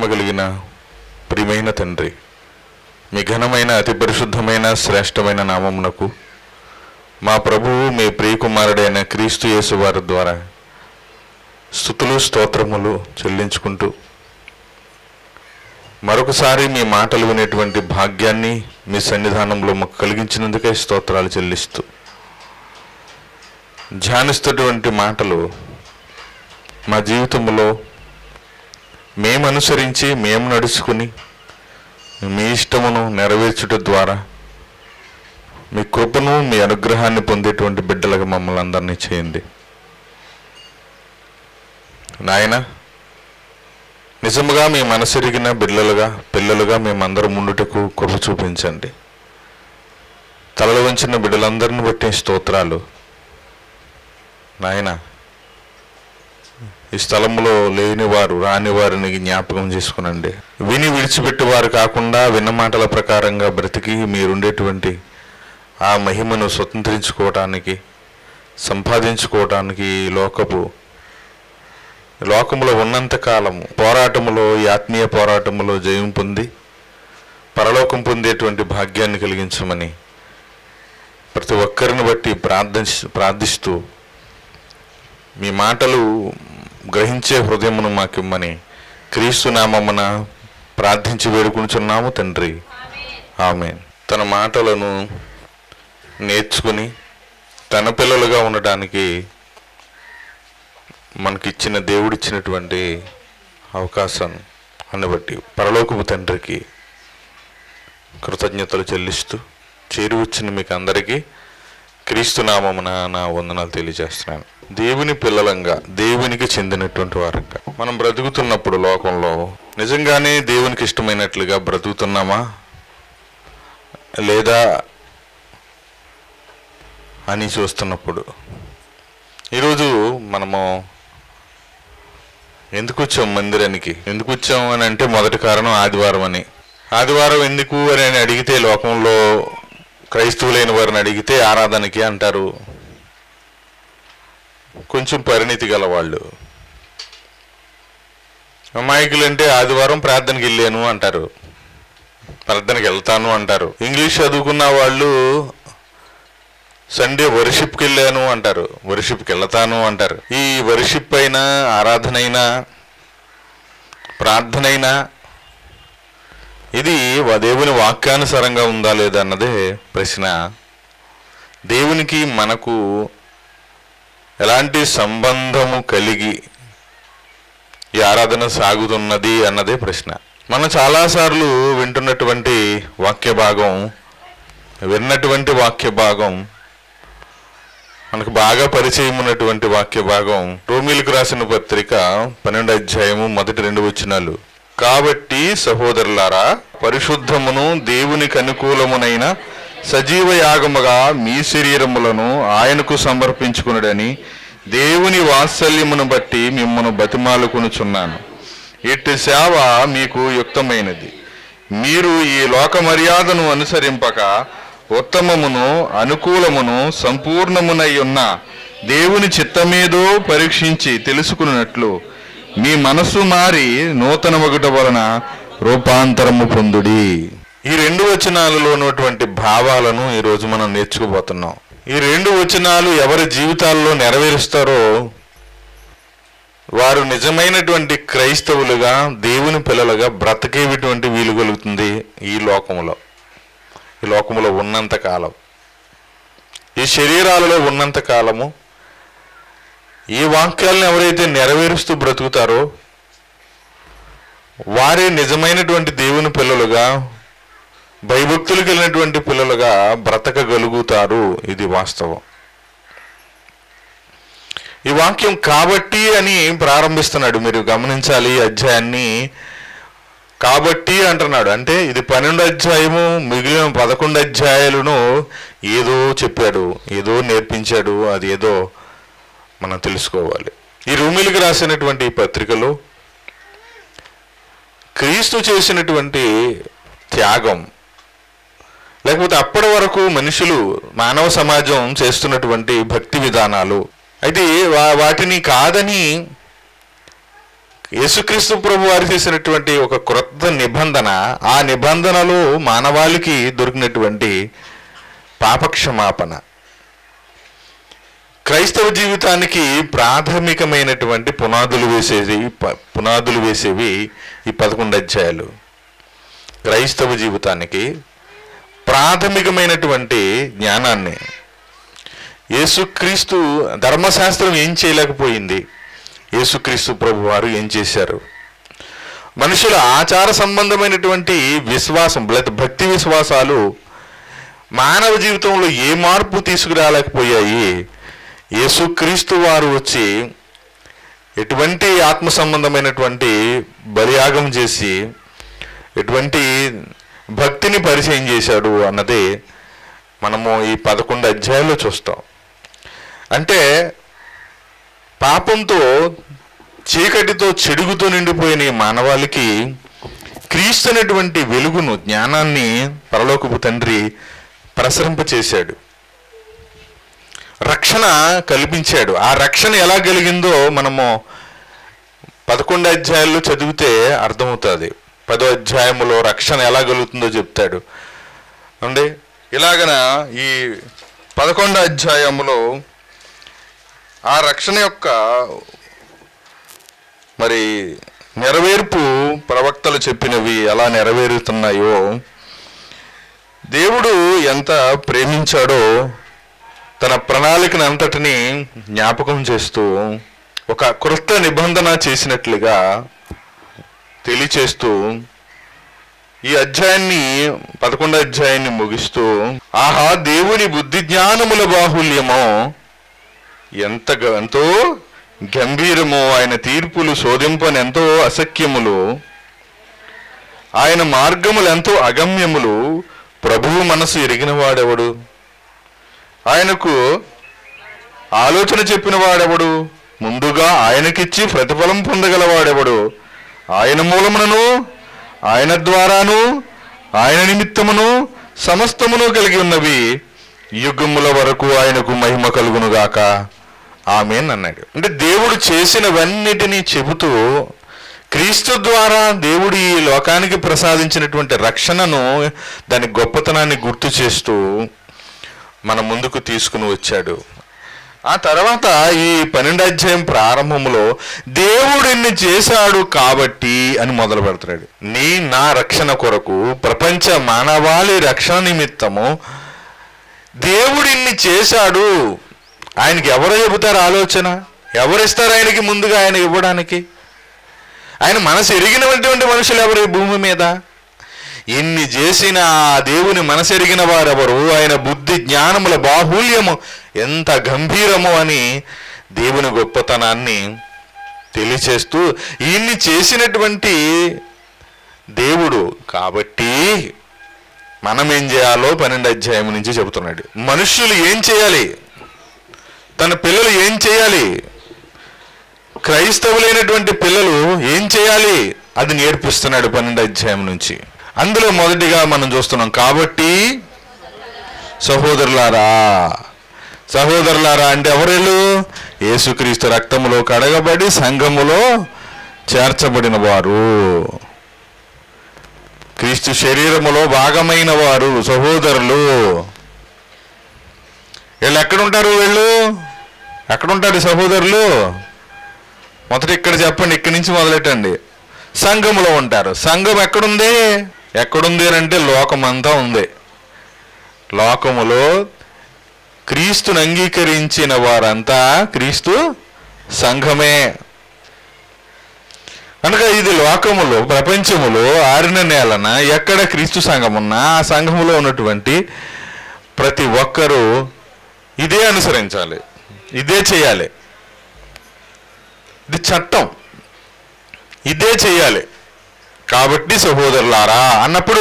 ప్రేమ కలిగిన ప్రియమైన తండ్రి మీ ఘనమైన అతి పరిశుద్ధమైన శ్రేష్టమైన నామమునకు మా ప్రభువు మీ ప్రియకుమారుడైన క్రీస్తు యేసు వారి ద్వారా స్థుతులు స్తోత్రములు చెల్లించుకుంటూ మరొకసారి మీ మాటలు వినేటువంటి భాగ్యాన్ని మీ సన్నిధానంలో మాకు కలిగించినందుకే స్తోత్రాలు చెల్లిస్తూ ధ్యానిస్తున్నటువంటి మాటలు మా జీవితంలో మేము అనుసరించి మేము నడుచుకుని మీ ఇష్టమును నెరవేర్చుట ద్వారా మీ కృపను మీ అనుగ్రహాన్ని పొందేటువంటి బిడ్డలుగా మమ్మల్ని అందరినీ చేయండి నాయన నిజముగా మీ మనసెరిగిన బిడ్డలుగా పిల్లలుగా మేమందరం ముందుటకు కృప చూపించండి తలలు వంచిన బిడ్డలందరిని బట్టి స్తోత్రాలు నాయన ఈ స్థలంలో లేని వారు రాని వారిని జ్ఞాపకం చేసుకునండి విని విడిచిపెట్టేవారు కాకుండా విన్న మాటల ప్రకారంగా బ్రతికి మీరుండేటువంటి ఆ మహిమను స్వతంత్రించుకోవటానికి సంపాదించుకోవటానికి ఈ లోకపు లోకములో ఉన్నంత కాలము పోరాటములో ఈ ఆత్మీయ పోరాటములో జయం పొంది పరలోకం పొందేటువంటి భాగ్యాన్ని కలిగించమని ప్రతి ఒక్కరిని బట్టి ప్రార్థి ప్రార్థిస్తూ మీ మాటలు గ్రహించే హృదయమును మాకిమ్మని క్రీస్తు నామమున ప్రార్థించి వేడుకుంటున్నాము తండ్రి ఆమె తన మాటలను నేర్చుకుని తన పిల్లలుగా ఉండటానికి మనకిచ్చిన దేవుడిచ్చినటువంటి అవకాశం అని బట్టి పరలోకపు తండ్రికి కృతజ్ఞతలు చెల్లిస్తూ చేరి వచ్చిన మీకు అందరికీ క్రీస్తు నామమున నా వందనాలు తెలియజేస్తున్నాను దేవుని పిల్లలంగా దేవునికి చెందినటువంటి వారంగా మనం బ్రతుకుతున్నప్పుడు లోకంలో నిజంగానే దేవునికి ఇష్టమైనట్లుగా బ్రతుకుతున్నామా లేదా అని చూస్తున్నప్పుడు ఈరోజు మనము ఎందుకు వచ్చాం మందిరానికి ఎందుకు వచ్చాం అని అంటే మొదటి కారణం ఆదివారం అని ఆదివారం ఎందుకు అని అడిగితే లోకంలో క్రైస్తవులైన వారిని అడిగితే ఆరాధనకి అంటారు కొంచెం పరిణితి గల వాళ్ళు అమాయకులు అంటే ఆదివారం ప్రార్థనకి వెళ్ళాను అంటారు ప్రార్థనకి వెళ్తాను అంటారు ఇంగ్లీష్ చదువుకున్న వాళ్ళు సండే వర్షిప్కి వెళ్ళాను అంటారు వర్షిప్కి వెళ్తాను అంటారు ఈ వర్షిప్ అయినా ఆరాధన అయినా ప్రార్థన అయినా ఇది వా- దేవుని వాక్యానుసారంగా ఉందా లేదా అన్నదే ప్రశ్న దేవునికి మనకు ఎలాంటి సంబంధము కలిగి ఈ ఆరాధన సాగుతున్నది అన్నదే ప్రశ్న మనం చాలాసార్లు వింటున్నటువంటి వాక్య భాగం విన్నటువంటి వాక్య భాగం మనకు బాగా పరిచయం ఉన్నటువంటి వాక్య భాగం రోమిలకు రాసిన పత్రిక పన్నెండు అధ్యాయము మొదటి రెండు వచనాలు కాబట్టి సహోదరులారా పరిశుద్ధమును దేవునికి అనుకూలమునైన సజీవ యాగముగా మీ శరీరములను ఆయనకు సమర్పించుకునుడని దేవుని వాత్సల్యమును బట్టి మిమ్మను బతిమాలుకొనుచున్నాను ఇట్టి సేవ మీకు యుక్తమైనది మీరు ఈ లోక మర్యాదను అనుసరింపక ఉత్తమమును అనుకూలమును సంపూర్ణమునై ఉన్న దేవుని చిత్తమేదో పరీక్షించి తెలుసుకున్నట్లు మీ మనస్సు మారి నూతన ఒకట వలన రూపాంతరము పొందుడి ఈ రెండు వచనాలలో ఉన్నటువంటి భావాలను ఈరోజు మనం నేర్చుకోబోతున్నాం ఈ రెండు వచనాలు ఎవరి జీవితాల్లో నెరవేరుస్తారో వారు నిజమైనటువంటి క్రైస్తవులుగా దేవుని పిల్లలుగా బ్రతకేటువంటి వీలు కలుగుతుంది ఈ లోకములో ఈ లోకములో ఉన్నంత కాలం ఈ శరీరాలలో ఉన్నంత కాలము ఈ వాక్యాలను ఎవరైతే నెరవేరుస్తూ బ్రతుకుతారో వారే నిజమైనటువంటి దేవుని పిల్లలుగా భయభక్తులు కలిగినటువంటి పిల్లలుగా బ్రతకగలుగుతారు ఇది వాస్తవం ఈ వాక్యం కాబట్టి అని ప్రారంభిస్తున్నాడు మీరు గమనించాలి ఈ అధ్యాయాన్ని కాబట్టి అంటున్నాడు అంటే ఇది పన్నెండు అధ్యాయము మిగిలిన పదకొండు అధ్యాయాలను ఏదో చెప్పాడు ఏదో నేర్పించాడు అది ఏదో మనం తెలుసుకోవాలి ఈ రూమిలికి రాసినటువంటి ఈ పత్రికలో క్రీస్తు చేసినటువంటి త్యాగం లేకపోతే అప్పటి వరకు మనుషులు మానవ సమాజం చేస్తున్నటువంటి భక్తి విధానాలు అయితే వా- వాటిని కాదని యేసుక్రీస్తు ప్రభు వారు చేసినటువంటి ఒక క్రొత్త నిబంధన ఆ నిబంధనలో మానవాళికి దొరికినటువంటి పాపక్షమాపణ క్రైస్తవ జీవితానికి ప్రాథమికమైనటువంటి పునాదులు వేసేది ప- పునాదులు వేసేవి ఈ పదకొండు అధ్యాయాలు క్రైస్తవ జీవితానికి ప్రాథమికమైనటువంటి జ్ఞానాన్ని యేసుక్రీస్తు ధర్మశాస్త్రం ఏం చేయలేకపోయింది యేసుక్రీస్తు ప్రభు వారు ఏం చేశారు మనుషుల ఆచార సంబంధమైనటువంటి విశ్వాసం లేదా భక్తి విశ్వాసాలు మానవ జీవితంలో ఏ మార్పు తీసుకురాలేకపోయాయి యేసుక్రీస్తు వారు వచ్చి ఎటువంటి ఆత్మ సంబంధమైనటువంటి బలియాగం చేసి ఎటువంటి భక్తిని పరిచయం చేశాడు అన్నది మనము ఈ పదకొండు అధ్యాయాల్లో చూస్తాం అంటే పాపంతో చీకటితో చెడుగుతో నిండిపోయిన ఈ మానవాళికి క్రీస్తు అనేటువంటి వెలుగును జ్ఞానాన్ని పరలోకపు తండ్రి ప్రసరింపచేశాడు రక్షణ కల్పించాడు ఆ రక్షణ ఎలా కలిగిందో మనము పదకొండు అధ్యాయాల్లో చదివితే అర్థమవుతుంది పదో అధ్యాయములో రక్షణ ఎలా కలుగుతుందో చెప్తాడు అండి ఇలాగన ఈ పదకొండో అధ్యాయములో ఆ రక్షణ యొక్క మరి నెరవేర్పు ప్రవక్తలు చెప్పినవి ఎలా నెరవేరుతున్నాయో దేవుడు ఎంత ప్రేమించాడో తన ప్రణాళికను అంతటిని జ్ఞాపకం చేస్తూ ఒక క్రొత్త నిబంధన చేసినట్లుగా తెలియచేస్తూ ఈ అధ్యాయాన్ని పదకొండో అధ్యాయాన్ని ముగిస్తూ ఆహా దేవుని బుద్ధి జ్ఞానముల బాహుల్యమో ఎంత గ- ఎంతో గంభీరము ఆయన తీర్పులు శోధింపని ఎంతో అసఖ్యములు ఆయన మార్గములు ఎంతో అగమ్యములు ప్రభువు మనసు ఎరిగిన వాడెవడు ఆయనకు ఆలోచన చెప్పిన వాడెవడు ముందుగా ఆయనకిచ్చి ప్రతిఫలం పొందగలవాడెవడు ఆయన మూలమునను ఆయన ద్వారాను ఆయన నిమిత్తమును సమస్తమును కలిగి ఉన్నవి యుగముల వరకు ఆయనకు మహిమ కలుగునుగాక ఆమెన్ అన్నాడు అంటే దేవుడు చేసినవన్నిటినీ చెబుతూ క్రీస్తు ద్వారా దేవుడు ఈ లోకానికి ప్రసాదించినటువంటి రక్షణను దాని గొప్పతనాన్ని గుర్తు చేస్తూ మన ముందుకు తీసుకుని వచ్చాడు ఆ తర్వాత ఈ పన్నెండు అధ్యాయం ప్రారంభంలో దేవుడు ఇన్ని చేశాడు కాబట్టి అని మొదలు పెడతాడు నీ నా రక్షణ కొరకు ప్రపంచ మానవాళి రక్షణ నిమిత్తము దేవుడు ఇన్ని చేశాడు ఆయనకి ఎవరు చెబుతారు ఆలోచన ఎవరిస్తారు ఆయనకి ముందుగా ఆయన ఇవ్వడానికి ఆయన మనసు ఎరిగినటువంటి మనుషులు ఎవరు ఈ భూమి మీద ఇన్ని చేసిన ఆ దేవుని మనసెరిగిన వారెవరు ఆయన బుద్ధి జ్ఞానముల బాహుల్యము ఎంత గంభీరము అని దేవుని గొప్పతనాన్ని తెలియచేస్తూ ఇన్ని చేసినటువంటి దేవుడు కాబట్టి మనం ఏం చేయాలో పన్నెండు అధ్యాయం నుంచి చెబుతున్నాడు మనుష్యులు ఏం చేయాలి తన పిల్లలు ఏం చేయాలి క్రైస్తవులైనటువంటి పిల్లలు ఏం చేయాలి అది నేర్పిస్తున్నాడు పన్నెండు అధ్యాయం నుంచి అందులో మొదటిగా మనం చూస్తున్నాం కాబట్టి సహోదరులారా సహోదరులారా అంటే ఎవరెళ్ళు యేసుక్రీస్తు రక్తములో కడగబడి సంఘములో చేర్చబడిన వారు క్రీస్తు శరీరములో భాగమైన వారు సహోదరులు వీళ్ళు ఎక్కడుంటారు వీళ్ళు ఎక్కడుంటారు ఈ సహోదరులు మొదట ఇక్కడ చెప్పండి ఇక్కడి నుంచి మొదలెట్టండి సంఘములో ఉంటారు సంఘం ఎక్కడుంది ఎక్కడుంది అని అంటే లోకమంతా ఉంది లోకములో క్రీస్తుని అంగీకరించిన వారంతా క్రీస్తు సంఘమే కనుక ఇది లోకములో ప్రపంచములో ఆరిన నేలన ఎక్కడ క్రీస్తు సంఘం ఉన్నా ఆ సంఘములో ఉన్నటువంటి ప్రతి ఒక్కరూ ఇదే అనుసరించాలి ఇదే చేయాలి ఇది చట్టం ఇదే చేయాలి కాబట్టి సహోదరులారా అన్నప్పుడు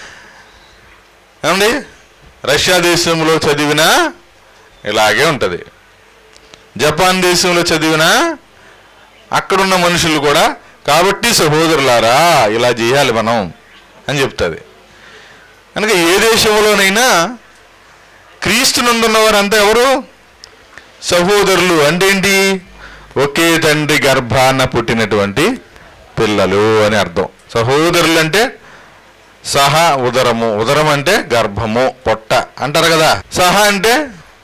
ఏమండి రష్యా దేశంలో చదివినా ఇలాగే ఉంటుంది జపాన్ దేశంలో చదివినా అక్కడున్న మనుషులు కూడా కాబట్టి సహోదరులారా ఇలా చేయాలి మనం అని చెప్తుంది కనుక ఏ దేశంలోనైనా క్రీస్తు నందున్న వారంతా ఎవరు సహోదరులు అంటే ఏంటి ఒకే తండ్రి గర్భాన పుట్టినటువంటి పిల్లలు అని అర్థం సహోదరులు అంటే సహ ఉదరము ఉదరం అంటే గర్భము పొట్ట అంటారు కదా సహ అంటే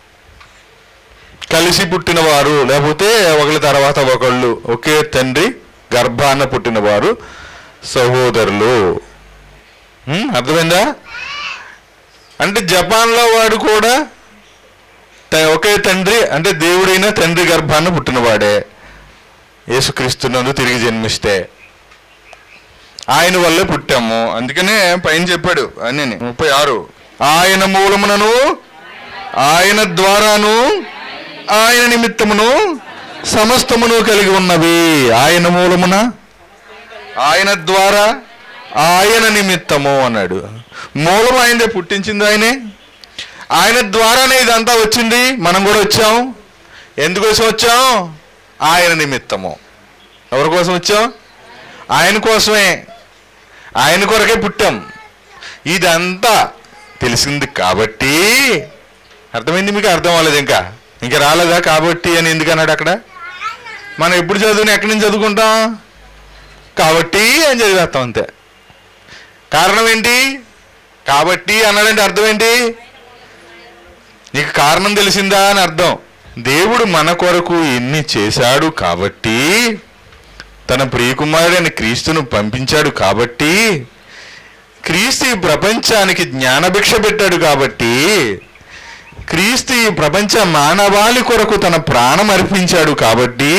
కలిసి పుట్టినవారు లేకపోతే ఒకళ్ళ తర్వాత ఒకళ్ళు ఒకే తండ్రి గర్భాన పుట్టినవారు సహోదరులు ఉం? అర్థమైందా అంటే జపాన్లో వాడు కూడా త- ఒకే తండ్రి అంటే దేవుడైన తండ్రి గర్భాన పుట్టినవాడే యేసుక్రీస్తునందు తిరిగి జన్మిస్తే ఆయన వల్లే పుట్టాము అందుకనే పైన చెప్పాడు అని ముప్పై ఆరు ఆయన మూలమునను ఆయన ద్వారాను ఆయన నిమిత్తమును సమస్తమును కలిగి ఉన్నవి ఆయన మూలమున ఆయన ద్వారా ఆయన నిమిత్తము అన్నాడు మూలం ఆయనదే పుట్టించింది ఆయనే ఆయన ద్వారానే ఇదంతా వచ్చింది మనం కూడా వచ్చాం ఎందుకోసం వచ్చాం ఆయన నిమిత్తము ఎవరి కోసం వచ్చాం ఆయన కోసమే ఆయన కొరకే పుట్టాం ఇదంతా తెలిసింది కాబట్టి అర్థమైంది మీకు అర్థం అవ్వలేదు ఇంకా ఇంకా రాలేదా కాబట్టి అని ఎందుకు అన్నాడు అక్కడ మనం ఎప్పుడు చదువుని ఎక్కడి నుంచి చదువుకుంటాం కాబట్టి అని చదివేస్తాం అంతే కారణం ఏంటి కాబట్టి అన్నాడంటే అర్థం ఏంటి నీకు కారణం తెలిసిందా అని అర్థం దేవుడు మన కొరకు ఎన్ని చేశాడు కాబట్టి తన ప్రియకుమారుడైన క్రీస్తును పంపించాడు కాబట్టి క్రీస్తు ఈ ప్రపంచానికి జ్ఞానభిక్ష పెట్టాడు కాబట్టి క్రీస్తు ఈ ప్రపంచ మానవాళి కొరకు తన ప్రాణం అర్పించాడు కాబట్టి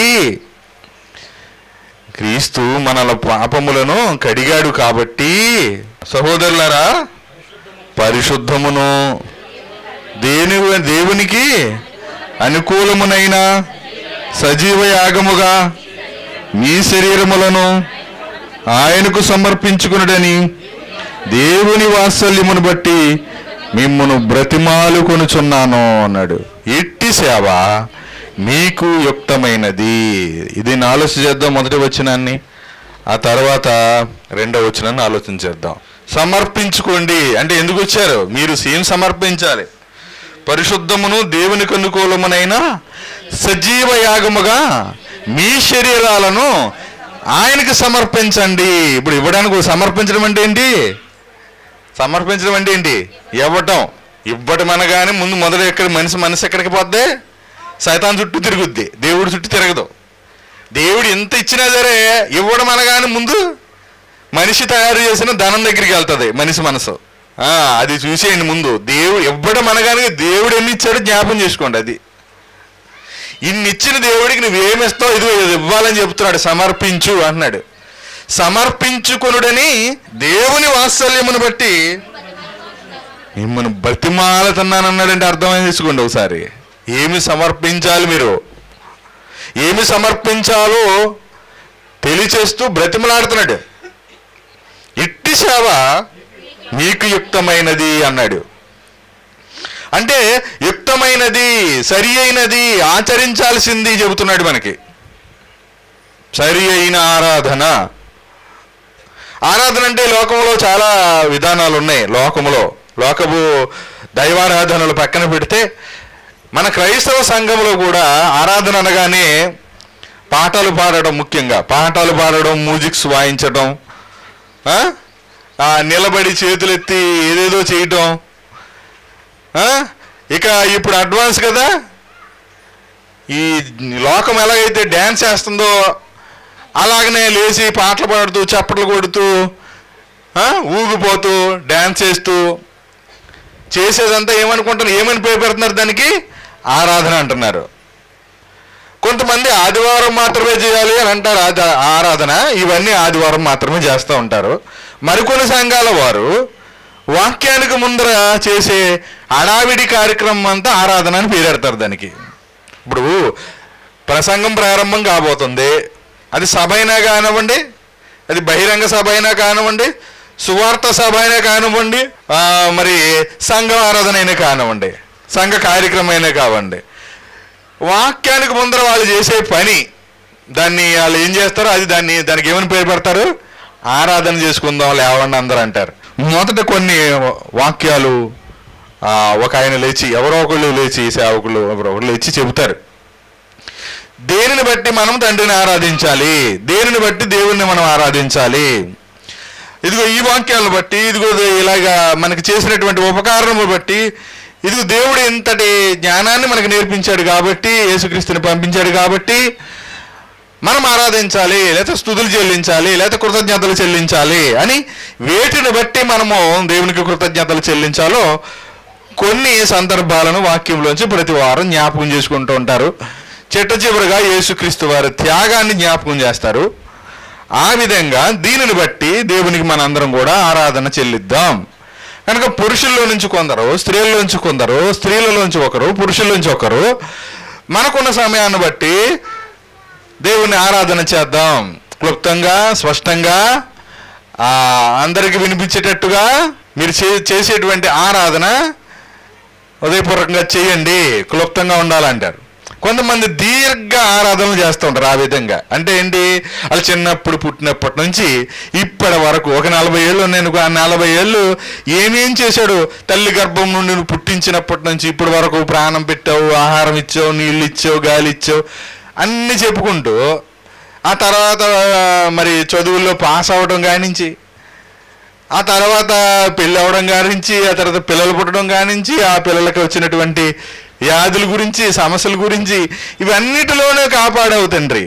క్రీస్తు మనల పాపములను కడిగాడు కాబట్టి సహోదరులారా పరిశుద్ధమును దేని దేవునికి అనుకూలమునైన సజీవ యాగముగా మీ శరీరములను ఆయనకు సమర్పించుకునుడని దేవుని వాత్సల్యమును బట్టి మిమ్మును బ్రతిమాలు కొనుచున్నాను అన్నాడు ఎట్టి సేవ మీకు యుక్తమైనది ఇది ఆలోచన చేద్దాం మొదటి వచనాన్ని ఆ తర్వాత రెండవ వచనాన్ని ఆలోచన చేద్దాం సమర్పించుకోండి అంటే ఎందుకు వచ్చారు మీరు సేమ్ సమర్పించాలి పరిశుద్ధమును దేవునికి అనుకూలమునైన సజీవ యాగముగా మీ శరీరాలను ఆయనకి సమర్పించండి ఇప్పుడు ఇవ్వడానికి సమర్పించడం అంటే ఏంటి సమర్పించడం అంటే ఏంటి ఇవ్వటం ఇవ్వటం అనగానే ముందు మొదలు ఎక్కడ మనిషి మనసు ఎక్కడికి పోద్ది సైతాన్ చుట్టూ తిరుగుద్ది దేవుడి చుట్టూ తిరగదు దేవుడు ఎంత ఇచ్చినా సరే ఇవ్వడం అనగానే ముందు మనిషి తయారు చేసిన ధనం దగ్గరికి వెళ్తుంది మనిషి మనసు ఆ, అది చూసేయండి ముందు దేవుడు ఇవ్వడం అనగానే దేవుడు ఎన్ని ఇచ్చాడో జ్ఞాపం చేసుకోండి అది ఇన్ని ఇచ్చిన దేవుడికి నువ్వేమి ఇస్తావు ఇది ఇది ఇవ్వాలని చెప్తున్నాడు సమర్పించు అన్నాడు సమర్పించుకొనుడని దేవుని వాత్సల్యమును బట్టి మిమ్మల్ని బతిమాలతున్నానన్నాడంటే అర్థమైంది తీసుకోండి ఒకసారి ఏమి సమర్పించాలి మీరు ఏమి సమర్పించాలో తెలియచేస్తూ బ్రతిమలాడుతున్నాడు ఇట్టి సేవ మీకు యుక్తమైనది అన్నాడు అంటే యుక్తమైనది సరి అయినది ఆచరించాల్సింది చెబుతున్నాడు మనకి సరి అయిన ఆరాధన ఆరాధన అంటే లోకంలో చాలా విధానాలు ఉన్నాయి లోకములో లోకపు దైవారాధనలు పక్కన పెడితే మన క్రైస్తవ సంఘంలో కూడా ఆరాధన అనగానే పాటలు పాడడం ముఖ్యంగా పాటలు పాడడం మ్యూజిక్స్ వాయించడం ఆ? ఆ, నిలబడి చేతులెత్తి ఏదేదో చేయటం ఆ? ఇక ఇప్పుడు అడ్వాన్స్ కదా ఈ లోకం ఎలాగైతే డ్యాన్స్ చేస్తుందో అలాగనే లేచి పాటలు పాడుతూ చప్పట్లు కొడుతూ ఆ, ఊగిపోతూ డ్యాన్స్ చేస్తూ చేసేదంతా ఏమనుకుంటున్నారు ఏమని పేరు పెడుతున్నారు దానికి ఆరాధన అంటున్నారు కొంతమంది ఆదివారం మాత్రమే చేయాలి అని అంటారు ఆద- ఆరాధన ఇవన్నీ ఆదివారం మాత్రమే చేస్తూ ఉంటారు మరికొన్ని సంఘాల వారు వాక్యానికి ముందర చేసే అడావిడి కార్యక్రమం అంతా ఆరాధన అని పేరెడతారు దానికి ఇప్పుడు ప్రసంగం ప్రారంభం కాబోతుంది అది సభ అయినా కానివ్వండి అది బహిరంగ సభ అయినా కానివ్వండి సువార్త సభ అయినా కానివ్వండి ఆ, మరి సంఘ ఆరాధన అయినా కానివ్వండి సంఘ కార్యక్రమం అయినా కావండి వాక్యానికి ముందర వాళ్ళు చేసే పని దాన్ని వాళ్ళు ఏం చేస్తారో అది దాన్ని దానికి ఏమని పేరు పెడతారు ఆరాధన చేసుకుందాం లేవండి అందరూ అంటారు మొదట కొన్ని వాక్యాలు ఆ, ఒక ఆయన లేచి ఎవరో ఒకళ్ళు లేచి సేవకులు ఎవరో ఒకళ్ళు లేచి చెబుతారు దేనిని బట్టి మనం తండ్రిని ఆరాధించాలి దేనిని బట్టి దేవుణ్ణి మనం ఆరాధించాలి ఇదిగో ఈ వాక్యాలను బట్టి ఇదిగో ఇలాగా మనకి చేసినటువంటి ఉపకారము బట్టి ఇదిగో దేవుడు ఇంతటి జ్ఞానాన్ని మనకు నేర్పించాడు కాబట్టి యేసుక్రీస్తుని పంపించాడు కాబట్టి మనం ఆరాధించాలి లేకపోతే స్థుతులు చెల్లించాలి లేకపోతే కృతజ్ఞతలు చెల్లించాలి అని వేటిని బట్టి మనము దేవునికి కృతజ్ఞతలు చెల్లించాలో కొన్ని సందర్భాలను వాక్యంలోంచి ప్రతి వారం జ్ఞాపకం చేసుకుంటూ ఉంటారు చిట్ట చివరిగా యేసుక్రీస్తు వారి త్యాగాన్ని జ్ఞాపకం చేస్తారు ఆ విధంగా దీనిని బట్టి దేవునికి మనందరం కూడా ఆరాధన చెల్లిద్దాం కనుక పురుషుల్లో నుంచి కొందరు స్త్రీల్లోంచి కొందరు స్త్రీలలోంచి ఒకరు పురుషుల్లోంచి ఒకరు మనకున్న సమయాన్ని బట్టి దేవుని ఆరాధన చేద్దాం క్లుప్తంగా స్పష్టంగా ఆ, అందరికి వినిపించేటట్టుగా మీరు చే చేసేటువంటి ఆరాధన ఉదయపూర్వకంగా చేయండి క్లుప్తంగా ఉండాలంటారు కొంతమంది దీర్ఘ ఆరాధనలు చేస్తూ ఉంటారు ఆ విధంగా అంటే ఏంటి వాళ్ళు చిన్నప్పుడు పుట్టినప్పటి నుంచి ఇప్పటి వరకు ఒక నలభై ఏళ్ళు నేను ఆ నలభై ఏళ్ళు ఏమేం చేశాడు తల్లి గర్భం నుండి నువ్వు పుట్టించినప్పటి నుంచి ఇప్పటి వరకు ప్రాణం పెట్టావు ఆహారం ఇచ్చావు నీళ్ళు ఇచ్చావు గాలి ఇచ్చావు అన్ని చెప్పుకుంటూ ఆ తర్వాత ఆ, మరి చదువుల్లో పాస్ అవ్వడం కానించి ఆ తర్వాత పెళ్ళి అవ్వడం కానించి ఆ తర్వాత పిల్లలు పుట్టడం కానించి ఆ పిల్లలకి వచ్చినటువంటి వ్యాధుల గురించి సమస్యల గురించి ఇవన్నిటిలోనే కాపాడవు తండ్రి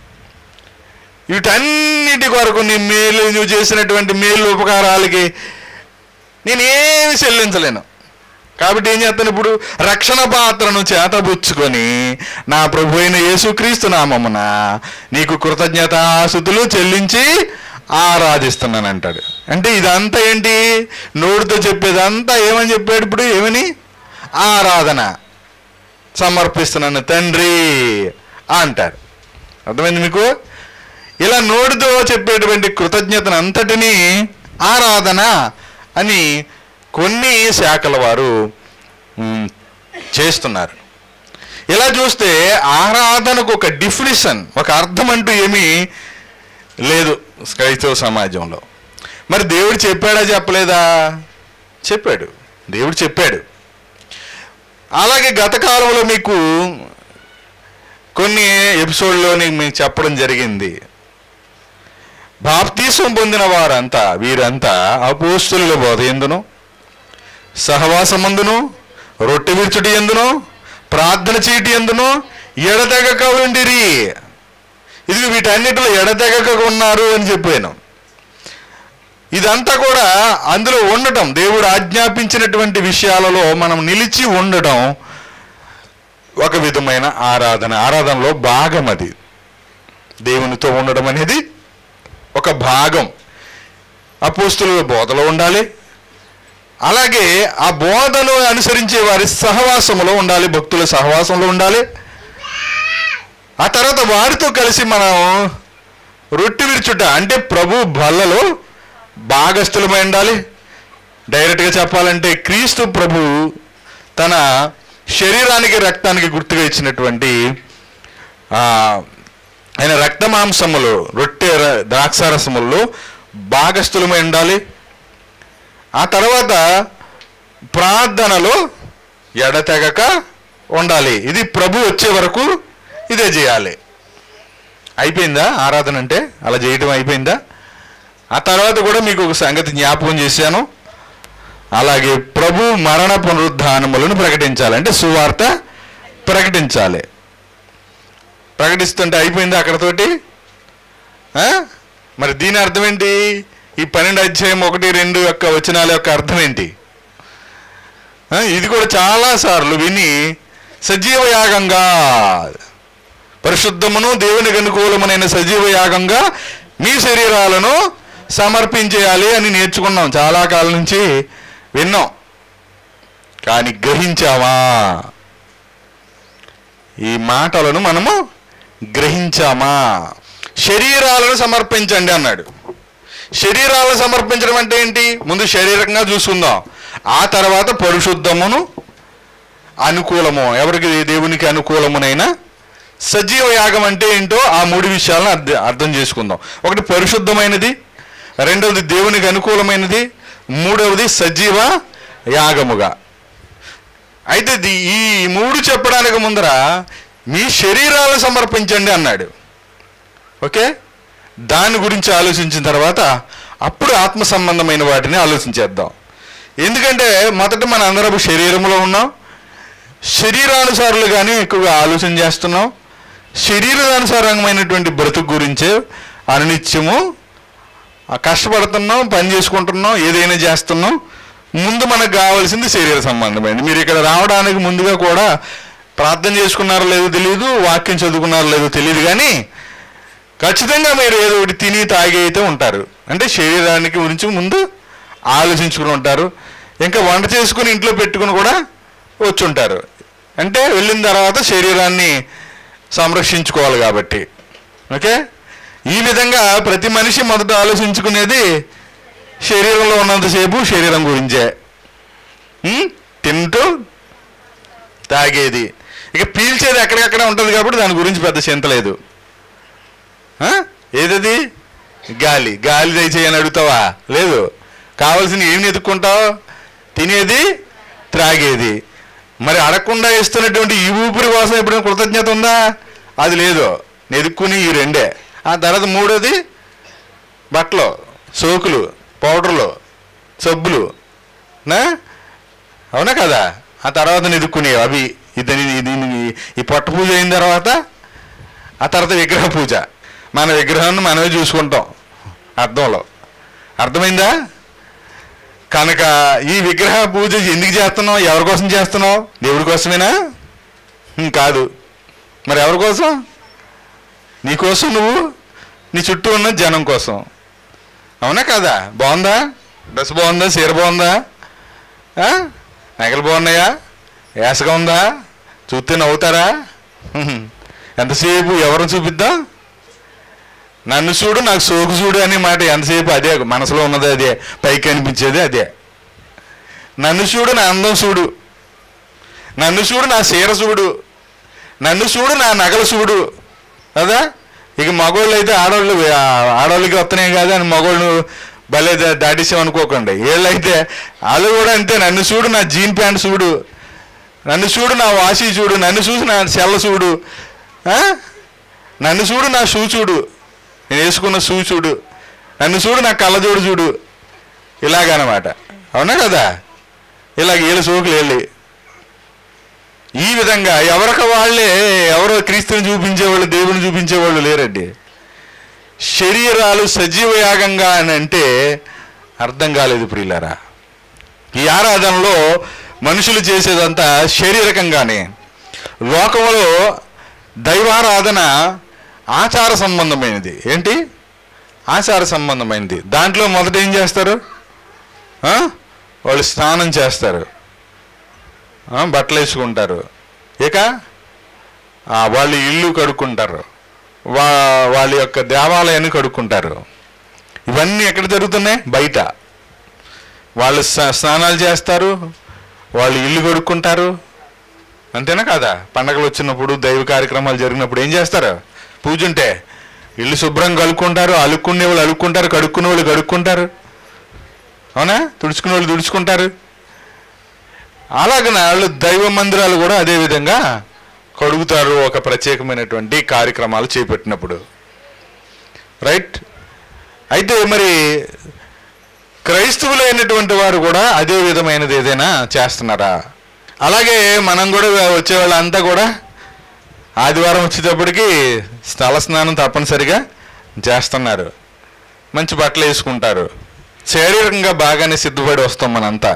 వీటన్నిటి కొరకు నీ మేలు నువ్వు చేసినటువంటి మేలు ఉపకారాలకి నేనేమి చెల్లించలేను కాబట్టి ఏం చేస్తాను ఇప్పుడు రక్షణ పాత్రను చేతబుచ్చుకొని నా ప్రభు అయిన యేసుక్రీస్తు నామమున నీకు కృతజ్ఞతాసుతులు చెల్లించి ఆరాధిస్తున్నాను అంటాడు అంటే ఇదంతా ఏంటి నోటితో చెప్పేదంతా ఏమని చెప్పాడు ఇప్పుడు ఏమని ఆరాధన సమర్పిస్తున్నాను తండ్రి అంటారు అర్థమైంది మీకు ఇలా నోటితో చెప్పేటువంటి కృతజ్ఞతను అంతటినీ ఆరాధన అని కొన్ని శాఖల వారు మ్, చేస్తున్నారు ఇలా చూస్తే ఆరాధనకు ఒక డిఫినిషన్ ఒక అర్థం అంటూ ఏమీ లేదు క్రైస్తవ సమాజంలో మరి దేవుడు చెప్పాడా చెప్పలేదా చెప్పాడు దేవుడు చెప్పాడు అలాగే గత కాలంలో మీకు కొన్ని ఎపిసోడ్లోని మీకు చెప్పడం జరిగింది బాప్తీసం పొందిన వారంతా వీరంతా అపోస్తుల బోధ ఎందును సహవాసమందును రొట్టె విరుచుటి ఎందును ప్రార్థన చీటి ఎందును ఎడతెగక ఉండిరి ఇది వీటన్నిటిలో ఎడతెగక ఉన్నారు అని చెప్పాను ఇదంతా కూడా అందులో ఉండటం దేవుడు ఆజ్ఞాపించినటువంటి విషయాలలో మనం నిలిచి ఉండటం ఒక విధమైన ఆరాధన ఆరాధనలో భాగం అది దేవునితో ఉండడం అనేది ఒక భాగం అపోస్తుల బోధలో ఉండాలి అలాగే ఆ బోధను అనుసరించే వారి సహవాసంలో ఉండాలి భక్తుల సహవాసంలో ఉండాలి ఆ తర్వాత వారితో కలిసి మనం రొట్టె విరుచుట అంటే ప్రభు బల్లలో భాగస్థులమై ఉండాలి డైరెక్ట్గా చెప్పాలంటే క్రీస్తు ప్రభు తన శరీరానికి రక్తానికి గుర్తుగా ఇచ్చినటువంటి ఆ, ఆయన రక్త మాంసములు రొట్టె ర- ద్రాక్షారసముల్లో భాగస్థులమై ఉండాలి ఆ తర్వాత ప్రార్థనలో ఎడతెగక ఉండాలి ఇది ప్రభు వచ్చే వరకు ఇదే చేయాలి అయిపోయిందా ఆరాధన అంటే అలా చేయటం అయిపోయిందా ఆ తర్వాత కూడా మీకు ఒక సంగతి జ్ఞాపకం చేశాను అలాగే ప్రభు మరణ పునరుద్ధానములను ప్రకటించాలి అంటే సువార్త ప్రకటించాలి ప్రకటిస్తుంటే అయిపోయిందా అక్కడతోటి ఆ? మరి దీని అర్థం ఏంటి ఈ పన్నెండు అధ్యాయం ఒకటి రెండు యొక్క వచనాల యొక్క అర్థం ఏంటి ఆ? ఇది కూడా చాలా సార్లు విని సజీవ యాగంగా పరిశుద్ధమును దేవునికి అనుకూలమైన సజీవ యాగంగా మీ శరీరాలను సమర్పించేయాలి అని నేర్చుకున్నాం చాలా కాలం నుంచి విన్నాం కానీ గ్రహించామా ఈ మాటలను మనము గ్రహించామా శరీరాలను సమర్పించండి అన్నాడు శరీరాలను సమర్పించడం అంటే ఏంటి ముందు శరీరంగా చూసుకుందాం ఆ తర్వాత పరిశుద్ధమును అనుకూలము ఎవరికి దేవునికి అనుకూలమునైన సజీవ యాగం అంటే ఏంటో ఆ మూడు విషయాలను అర్థ అర్థం చేసుకుందాం ఒకటి పరిశుద్ధమైనది రెండవది దేవునికి అనుకూలమైనది మూడవది సజీవ యాగముగా అయితే ది- ఈ మూడు చెప్పడానికి ముందర మీ శరీరాలను సమర్పించండి అన్నాడు ఓకే దాని గురించి ఆలోచించిన తర్వాత అప్పుడు ఆత్మ సంబంధమైన వాటిని ఆలోచించేద్దాం ఎందుకంటే మొదట మన అందరం శరీరంలో ఉన్నాం శరీరానుసారులుగానే ఎక్కువగా ఆలోచన చేస్తున్నాం శరీరానుసారమైనటువంటి బ్రతుకు గురించే అనునిత్యము ఆ కష్టపడుతున్నాం పని చేసుకుంటున్నాం ఏదైనా చేస్తున్నాం ముందు మనకు కావాల్సింది శరీర సంబంధమైనది మీరు ఇక్కడ రావడానికి ముందుగా కూడా ప్రార్థన చేసుకున్నారో లేదో తెలియదు వాక్యం చదువుకున్నారో లేదో తెలియదు కానీ ఖచ్చితంగా మీరు ఏదో ఒకటి తిని తాగి అయితే ఉంటారు అంటే శరీరానికి గురించి ముందు ఆలోచించుకుని ఉంటారు ఇంకా వంట చేసుకుని ఇంట్లో పెట్టుకుని కూడా వచ్చి ఉంటారు అంటే వెళ్ళిన తర్వాత శరీరాన్ని సంరక్షించుకోవాలి కాబట్టి ఓకే ఈ విధంగా ప్రతి మనిషి మొదట ఆలోచించుకునేది శరీరంలో ఉన్నంతసేపు శరీరం గురించే ఉం? తింటూ తాగేది ఇక పీల్చేది ఎక్కడికక్కడ ఉంటుంది కాబట్టి దాని గురించి పెద్ద చింత లేదు ఆ? ఏదది గాలి గాలి దయచేయని అడుగుతావా లేదు కావాల్సిన ఏం ఎత్తుక్కుంటావు తినేది త్రాగేది మరి అడగకుండా ఇస్తున్నటువంటి ఈ ఊపిరి కోసం ఎప్పుడైనా కృతజ్ఞత ఉందా అది లేదు ఎదుక్కుని ఈ రెండే ఆ తర్వాత మూడోది బట్టలు సోకులు పౌడర్లు సబ్బులు నా అవునా కదా ఆ తర్వాత ఎదుక్కునేవి అవి ఇది ఇది ఈ పొట్ట పూజ అయిన తర్వాత ఆ తర్వాత విగ్రహ పూజ మన విగ్రహాన్ని మనమే చూసుకుంటాం అర్థంలో అర్థమైందా కనుక ఈ విగ్రహ పూజ ఎందుకు చేస్తున్నావు ఎవరి కోసం చేస్తున్నావు దేవుడి కోసమేనా హ్మ్, కాదు మరి ఎవరి కోసం నీ కోసం నువ్వు నీ చుట్టూ ఉన్న జనం కోసం అవునా కదా బాగుందా డ్రెస్ బాగుందా చీర బాగుందా ఆ? నగలు బాగున్నాయా వేసగా ఉందా చూస్తే నవ్వుతారా హ్మ్. ఎంతసేపు ఎవరిని చూపిద్దాం నన్ను చూడు నాకు సోకు చూడు అనే మాట ఎంతసేపు అదే మనసులో ఉన్నది అదే పైకి అనిపించేది అదే నన్ను చూడు నా అందం చూడు నన్ను చూడు నా చీర చూడు నన్ను చూడు నా నగలు చూడు కదా ఇక మగోళ్ళు అయితే ఆడవాళ్ళు ఆ- ఆడవాళ్ళకి వస్తున్నాయి కాదు అని మగోళ్ళు భలే దా- దాటిసాం అనుకోకండి వీళ్ళైతే వాళ్ళు కూడా అంతే నన్ను చూడు నా జీన్ ప్యాంట్ చూడు నన్ను చూడు నా వాషి చూడు నన్ను చూసి నా సెల్ల చూడు ఆ? నన్ను చూడు నా షూ చూడు నేను వేసుకున్న షూ చూడు నన్ను చూడు నా కళ్ళజోడు చూడు ఇలాగనమాట అవునా కదా ఇలాగ వీళ్ళ సోకులు వెళ్ళి ఈ విధంగా ఎవరికి వాళ్ళే ఎవరో క్రీస్తుని చూపించేవాళ్ళు దేవుని చూపించేవాళ్ళు లేరండి శరీరాలు సజీవ యాగంగా అని అంటే అర్థం కాలేదు ప్రియులరా ఈ ఆరాధనలో మనుషులు చేసేదంతా శారీరకంగానే లోకంలో దైవారాధన ఆచార సంబంధమైనది ఏంటి ఆచార సంబంధమైనది దాంట్లో మొదట ఏం చేస్తారు ఆ? వాళ్ళు స్నానం చేస్తారు ఆ, బట్టలు వేసుకుంటారు ఇక ఆ, వాళ్ళు ఇల్లు కడుక్కుంటారు వా వాళ్ళ యొక్క దేవాలయాన్ని కడుక్కుంటారు ఇవన్నీ ఎక్కడ జరుగుతున్నాయి బయట వాళ్ళు స్నా- స్నానాలు చేస్తారు వాళ్ళు ఇల్లు కడుక్కుంటారు అంతేనా కదా పండగలు వచ్చినప్పుడు దైవ కార్యక్రమాలు జరిగినప్పుడు ఏం చేస్తారు పూజ ఉంటే ఇల్లు శుభ్రం కలుక్కుంటారు అలుక్కునే వాళ్ళు అలుక్కుంటారు కడుక్కునే వాళ్ళు కడుక్కుంటారు అవునా తుడుచుకునే వాళ్ళు తుడుచుకుంటారు అలాగన వాళ్ళు దైవ మందిరాలు కూడా అదే విధంగా కడుగుతారు ఒక ప్రత్యేకమైనటువంటి కార్యక్రమాలు చేపట్టినప్పుడు రైట్ అయితే మరి క్రైస్తవులైనటువంటి వారు కూడా అదే విధమైనది ఏదైనా చేస్తున్నారా అలాగే మనం కూడా వచ్చే వాళ్ళంతా కూడా ఆదివారం వచ్చేటప్పటికి స్థల స్నానం తప్పనిసరిగా చేస్తున్నారు మంచి బట్టలు వేసుకుంటారు శారీరకంగా బాగానే సిద్ధపడి వస్తాం మనంతా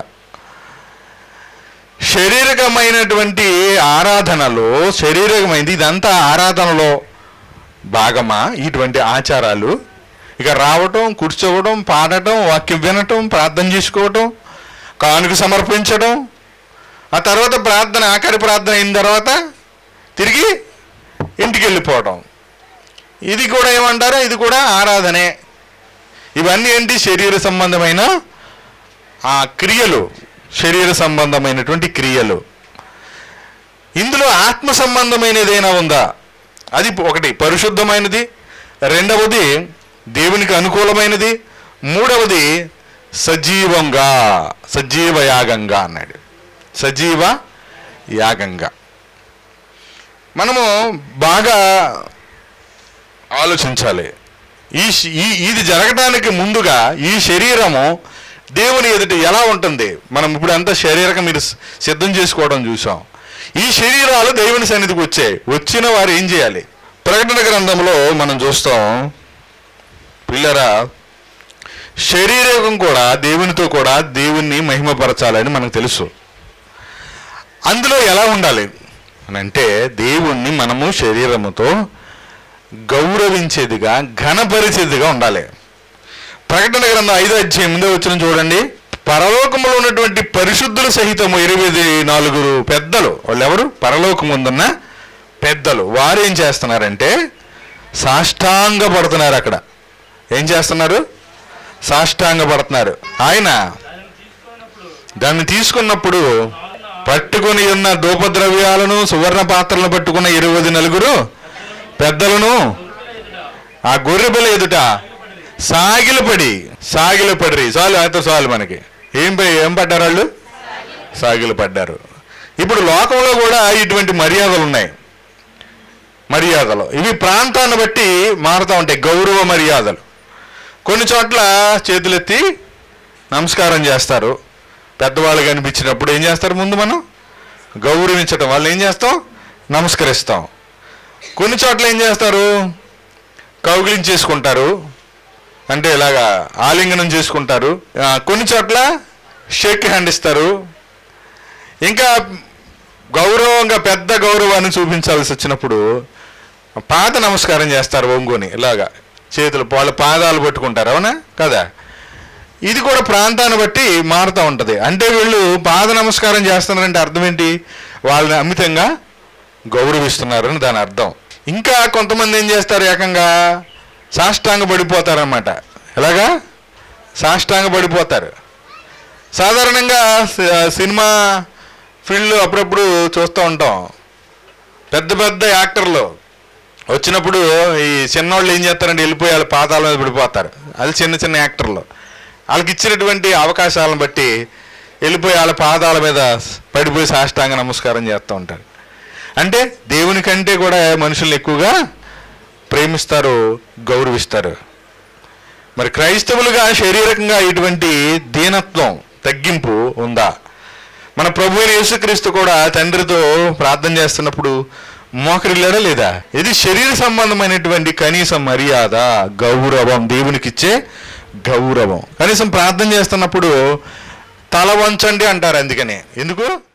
శారీరకమైనటువంటి ఆరాధనలో శారీరకమైనది ఇదంతా ఆరాధనలో భాగమా ఇటువంటి ఆచారాలు ఇక రావటం కూర్చోవడం పాడటం వాక్యం వినటం ప్రార్థన చేసుకోవటం కానుక సమర్పించడం ఆ తర్వాత ప్రార్థన ఆఖరి ప్రార్థన అయిన తర్వాత తిరిగి ఇంటికి వెళ్ళిపోవడం ఇది కూడా ఏమంటారు ఇది కూడా ఆరాధనే ఇవన్నీ ఏంటి శరీర సంబంధమైన ఆ క్రియలు శరీర సంబంధమైనటువంటి క్రియలు ఇందులో ఆత్మ సంబంధమైనది ఏదైనా ఉందా అది ఒకటి పరిశుద్ధమైనది రెండవది దేవునికి అనుకూలమైనది మూడవది సజీవంగా సజీవ యాగంగా అన్నాడు సజీవ యాగంగా మనము బాగా ఆలోచించాలి ఈ శ- ఈ ఇది జరగడానికి ముందుగా ఈ శరీరము దేవుని ఎదుట ఎలా ఉంటుంది మనం ఇప్పుడు అంతా శరీరకం మీరు సి- సిద్ధం చేసుకోవడం చూసాం ఈ శరీరాలు దేవుని సన్నిధికి వచ్చాయి వచ్చిన వారు ఏం చేయాలి ప్రకటన గ్రంథంలో మనం చూస్తాం పిల్లరా శరీరం కూడా దేవునితో కూడా దేవుణ్ణి మహిమపరచాలని మనకు తెలుసు అందులో ఎలా ఉండాలి అని అంటే దేవుణ్ణి మనము శరీరముతో గౌరవించేదిగా ఘనపరిచేదిగా ఉండాలి ప్రకటన గ్రంథం ఐదో అధ్యాయం ముందే వచ్చిన చూడండి పరలోకములో ఉన్నటువంటి పరిశుద్ధులు సహితము ఇరవై నాలుగురు పెద్దలు వాళ్ళు ఎవరు పరలోకం ముందున్న పెద్దలు వారు ఏం చేస్తున్నారంటే సాష్టాంగ పడుతున్నారు అక్కడ ఏం చేస్తున్నారు సాష్టాంగ పడుతున్నారు ఆయన దాన్ని తీసుకున్నప్పుడు పట్టుకుని ఉన్న ధూపద్రవ్యాలను సువర్ణ పాత్రలను పట్టుకున్న ఇరవై నలుగురు పెద్దలను ఆ గొర్రెబల ఎదుట సాగిలపడి సాగిలపడి చాలు అయితే చాలు మనకి ఏం పై- ఏం పడ్డారు వాళ్ళు సాగిలు పడ్డారు ఇప్పుడు లోకంలో కూడా ఇటువంటి మర్యాదలు ఉన్నాయి మర్యాదలు ఇవి ప్రాంతాన్ని బట్టి మారుతూ ఉంటాయి గౌరవ మర్యాదలు కొన్ని చోట్ల చేతులెత్తి నమస్కారం చేస్తారు పెద్దవాళ్ళు కనిపించినప్పుడు ఏం చేస్తారు ముందు మనం గౌరవించడం వాళ్ళు ఏం చేస్తాం నమస్కరిస్తాం కొన్ని చోట్ల ఏం చేస్తారు కౌగిలించేసుకుంటారు అంటే ఇలాగా ఆలింగనం చేసుకుంటారు ఆ, కొన్ని చోట్ల షేక్ హ్యాండ్ ఇస్తారు ఇంకా గౌరవంగా పెద్ద గౌరవాన్ని చూపించాల్సి వచ్చినప్పుడు పాద నమస్కారం చేస్తారు ఒంగుని ఇలాగా చేతులు వాళ్ళ పాదాలు పట్టుకుంటారు అవునా కదా ఇది కూడా ప్రాంతాన్ని బట్టి మారుతూ ఉంటుంది అంటే వీళ్ళు పాద నమస్కారం చేస్తున్నారంటే అర్థం ఏంటి వాళ్ళని అమితంగా గౌరవిస్తున్నారని దాని అర్థం ఇంకా కొంతమంది ఏం చేస్తారు ఏకంగా సాష్టాంగ పడిపోతారన్నమాట ఎలాగా సాష్టాంగ పడిపోతారు సాధారణంగా సి- సినిమా ఫీల్డ్ అప్పుడప్పుడు చూస్తూ ఉంటాం పెద్ద పెద్ద యాక్టర్లు వచ్చినప్పుడు ఈ చిన్నోళ్ళు ఏం చేస్తారంటే వెళ్ళిపోయి వాళ్ళ పాదాల మీద పడిపోతారు అది చిన్న చిన్న యాక్టర్లు వాళ్ళకి ఇచ్చినటువంటి అవకాశాలను బట్టి వెళ్ళిపోయి వాళ్ళ పాదాల మీద పడిపోయి సాష్టాంగ నమస్కారం చేస్తూ ఉంటారు అంటే దేవుని కంటే కూడా మనుషుల్ని ఎక్కువగా ప్రేమిస్తారు గౌరవిస్తారు మరి క్రైస్తవులుగా శారీరకంగా ఇటువంటి దీనత్వం తగ్గింపు ఉందా మన ప్రభు అయిన యేసుక్రీస్తు కూడా తండ్రితో ప్రార్థన చేస్తున్నప్పుడు మోకరిల్లాడా లేదా ఇది శరీర సంబంధమైనటువంటి కనీస మర్యాద గౌరవం దేవునికిచ్చే గౌరవం కనీసం ప్రార్థన చేస్తున్నప్పుడు తల వంచండి అంటారు అందుకనే ఎందుకు